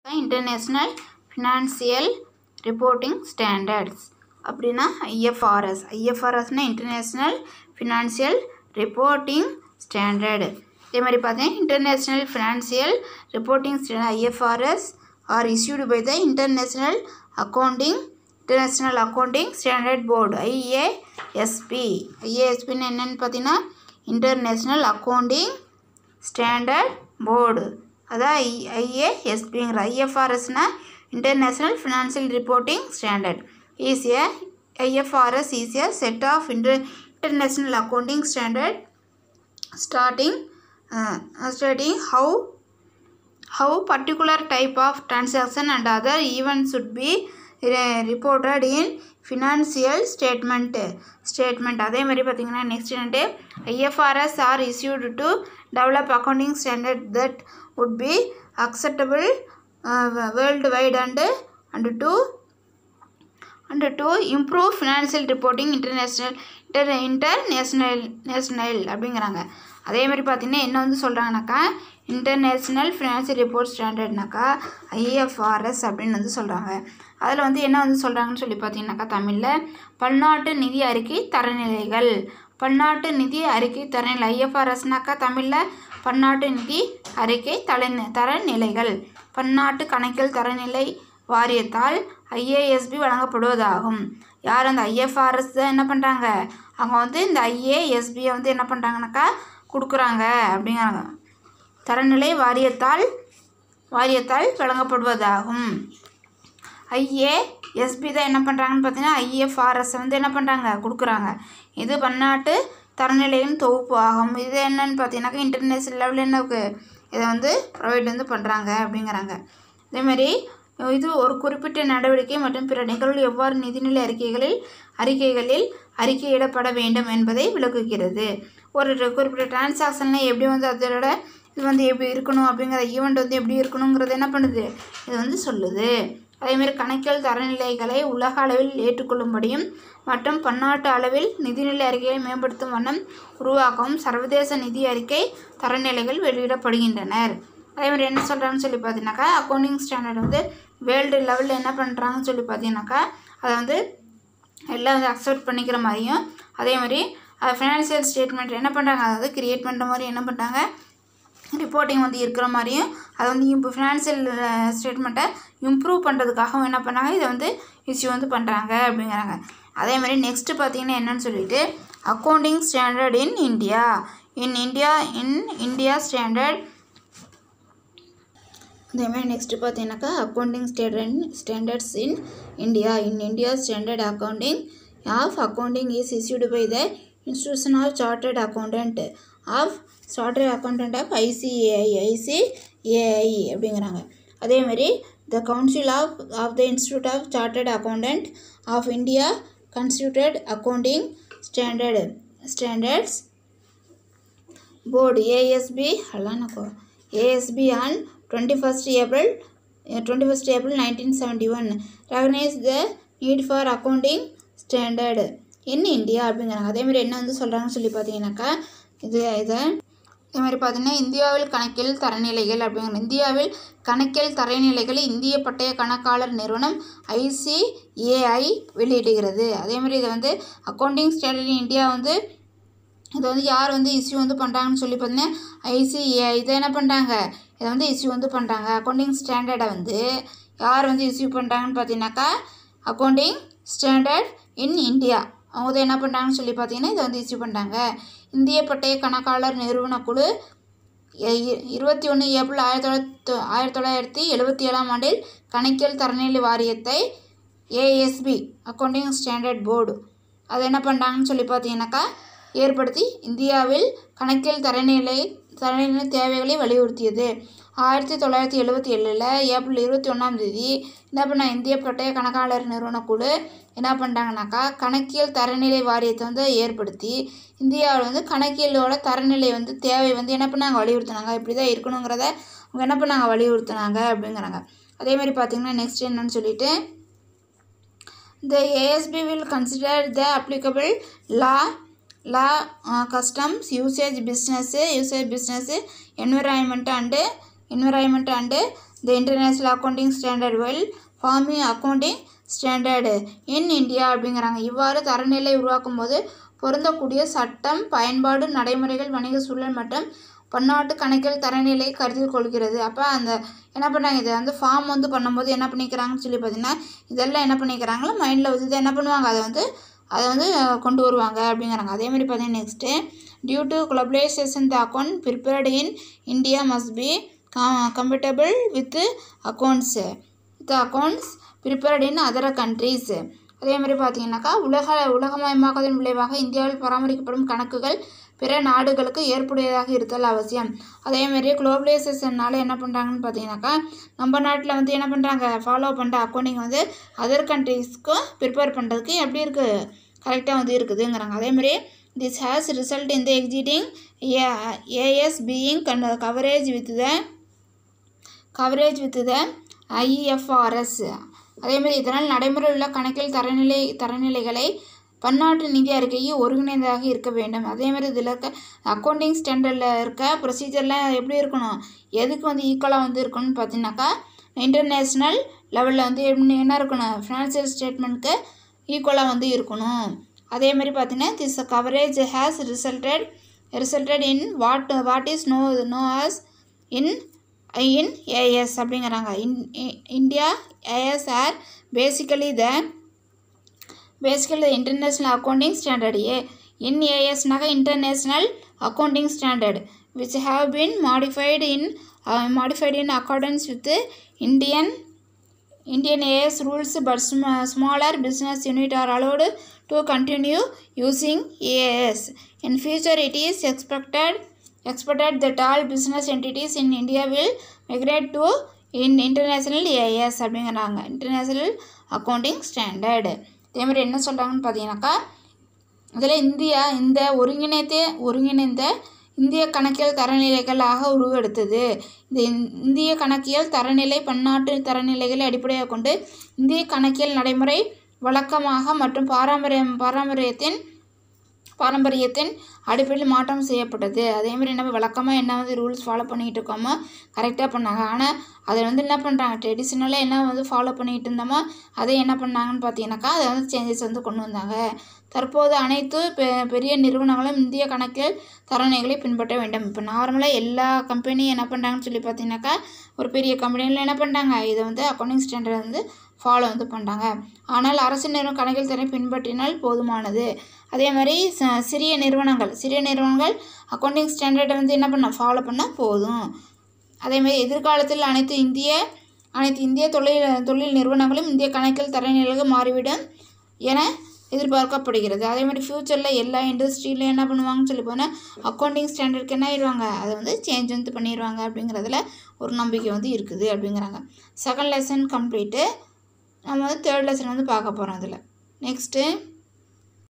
International financial reporting standards அப்படின்னா IFRS ஐஎஃப்ஆர்எஸ்னால் international financial reporting standard இதே மாதிரி பார்த்தீங்கன்னா international financial reporting standard IFRS are issued by the international accounting international accounting standard board IASB ஐஏஎஸ்பின்னு என்னென்னு பார்த்தீங்கன்னா international accounting standard board அதான் I ஐஏஎஸ்பிங்கிற ஐஎஃப்ஆர்எஸ்னா international financial reporting standard is a IFRS is a set of inter international accounting standard starting uh, studying how how particular type of transaction and other events should be re- reported in financial statement statement அதே மாதிரி பார்த்தீங்கன்னா next என்னட்டு IFRS are issued to develop accounting standard that would be acceptable uh, worldwide and and to and to improve financial reporting international inter international national அப்படிங்கிறாங்க அதே மாதிரி பார்த்தீங்கன்னா என்ன வந்து சொல்கிறாங்கனாக்கா இன்டர்நேஷ்னல் ஃபினான்சியல் ரிப்போர்ட் ஸ்டாண்டர்ட்னாக்கா ஐஎஃப்ஆர்எஸ் அப்படின்னு வந்து சொல்கிறாங்க அதில் வந்து என்ன வந்து சொல்கிறாங்கன்னு சொல்லி பார்த்தீங்கன்னாக்கா தமிழில் பன்னாட்டு நிதி அறிக்கை தரநிலைகள் பன்னாட்டு நிதி அறிக்கை தரநிலை ஐஎஃப்ஆர்எஸ்னாக்கா தமிழில் பன்னாட்டு நிதி அறிக்கை தலை தரநிலைகள் பன்னாட்டு கணக்கியல் தரநிலை வாரியத்தால் ஐஏஎஸ்பி வழங்கப்படுவதாகும் யார் அந்த ஐஎஃப்ஆர்எஸ் தான் என்ன பண்ணுறாங்க அவங்க வந்து இந்த ஐஏஎஸ்பியை வந்து என்ன பண்ணுறாங்கனாக்கா கொடுக்குறாங்க அப்படிங்கிறாங்க தரநிலை வாரியத்தால் வாரியத்தால் வழங்கப்படுவதாகும் ஐஏஎஸ்பி தான் என்ன பண்ணுறாங்கன்னு பார்த்தீங்கன்னா ஐஎஃப்ஆர்எஸ் வந்து என்ன பண்ணுறாங்க கொடுக்குறாங்க இது பன்னாட்டு தரநிலையின் தொகுப்பு ஆகும் இது என்னன்னு பார்த்தீங்கன்னாக்கா இன்டர்நேஷ்னல் லெவலில் என்ன இருக்கு இதை வந்து ப்ரொவைட் வந்து பண்ணுறாங்க அப்படிங்கிறாங்க இதேமாரி இது ஒரு குறிப்பிட்ட நடவடிக்கை மற்றும் பிற நிகழ்வு எவ்வாறு நிதிநிலை அறிக்கைகளில் அறிக்கைகளில் அறிக்கையிடப்பட வேண்டும் என்பதை விளக்குகிறது ஒரு குறிப்பிட்ட டிரான்சாக்ஷனில் எப்படி வந்து அதோட இது வந்து எப்படி இருக்கணும் அப்படிங்கிற ஈவெண்ட் வந்து எப்படி இருக்கணுங்கிறது என்ன பண்ணுது இது வந்து சொல்லுது அதேமாரி கணக்கியல் தரநிலைகளை உலக அளவில் ஏற்றுக்கொள்ளும்படியும் மற்றும் பன்னாட்டு அளவில் நிதிநிலை அறிக்கையை மேம்படுத்தும் வண்ணம் உருவாக்கவும் சர்வதேச நிதி அறிக்கை தரநிலைகள் வெளியிடப்படுகின்றனர் அதே மாதிரி என்ன சொல்கிறாங்கன்னு சொல்லி பார்த்தீங்கன்னாக்கா அக்கௌண்டிங் ஸ்டாண்டர்ட் வந்து வேர்ல்டு லெவலில் என்ன பண்ணுறாங்கன்னு சொல்லி பார்த்தீங்கன்னாக்கா அதை வந்து எல்லாம் வந்து அக்செப்ட் பண்ணிக்கிற மாதிரியும் அதே மாதிரி ஃபினான்ஷியல் ஸ்டேட்மெண்ட் என்ன பண்ணுறாங்க அதாவது கிரியேட் பண்ணுற மாதிரி என்ன பண்ணுறாங்க ரிப்போர்ட்டிங் வந்து இருக்கிற மாதிரியும் அதை வந்து இப்போ ஃபினான்ஷியல் ஸ்டேட்மெண்ட்டை இம்ப்ரூவ் பண்ணுறதுக்காகவும் என்ன பண்ணாங்க இதை வந்து இஷ்யூ வந்து பண்ணுறாங்க அப்படிங்கிறாங்க அதே மாதிரி நெக்ஸ்ட்டு பார்த்தீங்கன்னா என்னன்னு சொல்லிட்டு accounting standard in India in India in India standard அதேமாதிரி நெக்ஸ்ட்டு பார்த்தீங்கன்னாக்கா accounting standard standards in India in India standard accounting of accounting is issued by the institution of chartered accountant of chartered accountant of ICAI ICAI அப்படிங்கிறாங்க அதேமாதிரி the council of of the institute of chartered accountant of India constituted accounting standard standards board ASB அல்லா ASB on twenty first April twenty first April nineteen seventy one recognise the need for accounting standard in India அப்படிங்கிறாங்க அதேமாதிரி என்ன வந்து சொல்கிறாங்கன்னு சொல்லி பார்த்தீங்கன்னாக்கா இது இதை இதே மாதிரி பார்த்தீங்கன்னா இந்தியாவில் கணக்கியல் தரநிலைகள் அப்படிங்கிற இந்தியாவில் கணக்கியல் தரநிலைகளை இந்திய பட்டய கணக்காளர் நிறுவனம் ஐசிஏஐ வெளியிடுகிறது அதேமாதிரி இதை வந்து அக்கௌண்டிங் ஸ்டாண்டர்ட் இன் இந்தியா வந்து இதை வந்து யார் வந்து இஷ்யூ வந்து பண்ணுறாங்கன்னு சொல்லி பார்த்தீங்கன்னா ஐசிஏஐ இதை என்ன பண்ணுறாங்க இதை வந்து இஷ்யூ வந்து பண்ணுறாங்க அக்கௌண்டிங் ஸ்டாண்டர்டை வந்து யார் வந்து இஷ்யூ பண்ணுறாங்கன்னு பார்த்தீங்கன்னாக்கா அக்கௌண்டிங் ஸ்டாண்டர்ட் இன் இந்தியா அவங்க தான் என்ன பண்ணுறாங்கன்னு சொல்லி பார்த்தீங்கன்னா இதை வந்து இஷ்யூ பண்ணுறாங்க இந்திய பட்டய கணக்காளர் நிறுவன குழு இருபத்தி ஒன்று ஏப்ரல் ஆயிரத்தி தொள்ளாயிரத்தி ஆயிரத்தி தொள்ளாயிரத்தி எழுபத்தி ஏழாம் ஆண்டில் கணக்கியல் தரநிலை வாரியத்தை ஏஎஸ்பி அக்கௌண்டிங் ஸ்டாண்டர்ட் போர்டு அதை என்ன பண்ணுறாங்கன்னு சொல்லி பார்த்தீங்கன்னாக்கா ஏற்படுத்தி இந்தியாவில் கணக்கியல் தரநிலை தரநிலை தேவைகளை வலியுறுத்தியது ஆயிரத்தி தொள்ளாயிரத்தி எழுபத்தி ஏழில் ஏப்ரல் இருபத்தி ஒன்றாம் தேதி என்ன பண்ண இந்திய பட்டய கணக்காளர் நிறுவன குழு என்ன பண்ணுறாங்கனாக்கா கணக்கியல் தரநிலை வாரியத்தை வந்து ஏற்படுத்தி இந்தியாவில் வந்து கணக்கியலோட தரநிலை வந்து தேவை வந்து என்ன பண்ணாங்க வலியுறுத்தினாங்க இப்படி தான் இருக்கணுங்கிறத அவங்க என்ன பண்ணாங்க வலியுறுத்தினாங்க அப்படிங்கிறாங்க அதே மாதிரி பார்த்திங்கன்னா நெக்ஸ்ட் என்னன்னு சொல்லிட்டு The ASB will consider the applicable law law uh, customs usage business usage business environment and environment and the international accounting standard well forming accounting standard in India அப்படிங்கிறாங்க இவ்வாறு தரநிலை உருவாக்கும் போது பொருந்தக்கூடிய சட்டம் பயன்பாடு நடைமுறைகள் வணிக சூழல் மற்றும் பன்னாட்டு கணக்கியல் தரநிலை கருத்தில் கொள்கிறது அப்போ அந்த என்ன பண்ணாங்க இதை வந்து ஃபார்ம் வந்து பண்ணும்போது என்ன பண்ணிக்கிறாங்கன்னு சொல்லி பார்த்தீங்கன்னா இதெல்லாம் என்ன பண்ணிக்கிறாங்களோ மைண்டில் வச்சு இதை என்ன பண்ணுவாங்க அதை வந்து அதை வந்து அஹ், கொண்டு வருவாங்க அப்படிங்கிறாங்க அதே மாதிரி பார்த்தீங்கன்னா next due to globalisation the account prepared in India must be compatible with accounts with accounts prepared in other countries அதே மாதிரி பார்த்தீங்கன்னாக்கா உலக உலகமயமாக்கதன் விளைவாக இந்தியாவில் பராமரிக்கப்படும் கணக்குகள் பிற நாடுகளுக்கு ஏற்புடையதாக இருத்தல் அவசியம் அதே மாதிரி குளோபலைசேஷனால் என்ன பண்ணுறாங்கன்னு பார்த்தீங்கன்னாக்கா நம்ம நாட்டில் வந்து என்ன பண்ணுறாங்க ஃபாலோ பண்ணுற அக்கௌண்டிங் வந்து அதர் கண்ட்ரீஸ்க்கும் ப்ரிப்பேர் பண்ணுறதுக்கு எப்படி இருக்குது கரெக்டாக வந்து இருக்குதுங்கிறாங்க அதே மாதிரி this has result in the exceeding AS being coverage with the coverage with the IFRS அதேமாதிரி இதனால் நடைமுறையில் உள்ள கணக்கியல் தரநிலை தரநிலைகளை பன்னாட்டு நிதி அறிக்கையை ஒருங்கிணைந்ததாக இருக்க வேண்டும் அதேமாதிரி இதில் இருக்க அக்கௌண்டிங் ஸ்டாண்டர்டில் இருக்க ப்ரொசீஜர்லாம் எப்படி இருக்கணும் எதுக்கு வந்து ஈக்குவலாக வந்து இருக்கணும்னு பார்த்தீங்கன்னாக்கா இன்டர்நேஷ்னல் லெவலில் வந்து எப்படி என்ன இருக்கணும் ஃபினான்சியல் ஸ்டேட்மெண்ட்க்கு ஈக்குவலாக வந்து இருக்கணும் அதே மாதிரி பார்த்தீங்கன்னா this coverage has resulted resulted in what what is no no as in in AS அப்படிங்கிறாங்க in India AS are basically the basically international accounting standard a in ஏஎஸ்னாக international accounting standard which have been modified in modified in accordance with Indian Indian AS rules but sm- smaller business unit are allowed to continue using AS. In future, it is expected expected that all business entities in India will migrate to in international AS அப்படிங்கிறாங்க international accounting standard இதே மாதிரி என்ன சொல்கிறாங்கன்னு பார்த்தீங்கன்னாக்கா இதில் India இந்த ஒருங்கிணைத்த ஒருங்கிணைந்த இந்திய கணக்கியல் தரநிலைகளாக உருவெடுத்தது இந்த இந்- இந்திய கணக்கியல் தரநிலை பன்னாட்டு தரநிலைகளை அடிப்படையாக கொண்டு இந்திய கணக்கியல் நடைமுறை வழக்கமாக மற்றும் பாரம்பரியம் பாரம்பரியத்தின் பாரம்பரியத்தின் அடிப்படையில் மாற்றம் செய்யப்பட்டது அதேமாதிரி என்ன வழக்கமாக என்ன வந்து ரூல்ஸ் ஃபாலோ பண்ணிகிட்டு இருக்கோமோ கரெக்டாக பண்ணாங்க ஆனால் அதில் வந்து என்ன பண்ணுறாங்க ட்ரெடிஷ்னலாக என்ன வந்து ஃபாலோ பண்ணிகிட்டு இருந்தோமோ அதை என்ன பண்ணாங்கன்னு பார்த்தீங்கன்னாக்கா அதை வந்து சேஞ்சஸ் வந்து கொண்டு வந்தாங்க தற்போது அனைத்து பெ பெரிய நிறுவனங்களும் இந்திய கணக்கில் தரநிலைகளை பின்பற்ற வேண்டும் இப்போ நார்மலாக எல்லா கம்பெனியும் என்ன பண்ணுறாங்கன்னு சொல்லி பார்த்தீங்கன்னாக்கா ஒரு பெரிய கம்பெனியில் என்ன பண்ணுறாங்க இதை வந்து அக்கௌண்டிங் ஸ்டாண்டர்ட் வந்து ஃபாலோ வந்து பண்ணுறாங்க ஆனால் அரசு நிறுவன கணக்கில் திறனை பின்பற்றினால் போதுமானது அதே மாதிரி ச- சிறிய நிறுவனங்கள் சிறிய நிறுவனங்கள் அக்கௌண்டிங் ஸ்டாண்டர்டை வந்து என்ன பண்ண ஃபாலோ பண்ணால் போதும் அதே மாதிரி எதிர்காலத்தில் அனைத்து இந்திய அனைத்து இந்திய தொழில் தொழில் நிறுவனங்களும் இந்திய கணக்கியல் தரநிலைக்கு மாறிவிடும் என எதிர்பார்க்கப்படுகிறது அதே மாதிரி ஃப்யூச்சரில் எல்லா இண்டஸ்ட்ரியிலும் என்ன பண்ணுவாங்கன்னு சொல்லி போனால் அக்கௌண்டிங் ஸ்டாண்டர்டுக்கு என்ன ஆயிடுவாங்க அதை வந்து சேஞ்ச் வந்து பண்ணிடுவாங்க அப்படிங்கிறதுல ஒரு நம்பிக்கை வந்து இருக்குது அப்படிங்கிறாங்க செகண்ட் லெசன் கம்ப்ளீட்டு நம்ம வந்து தேர்ட் லெசன் வந்து பார்க்க போகிறோம் இதில் நெக்ஸ்ட்டு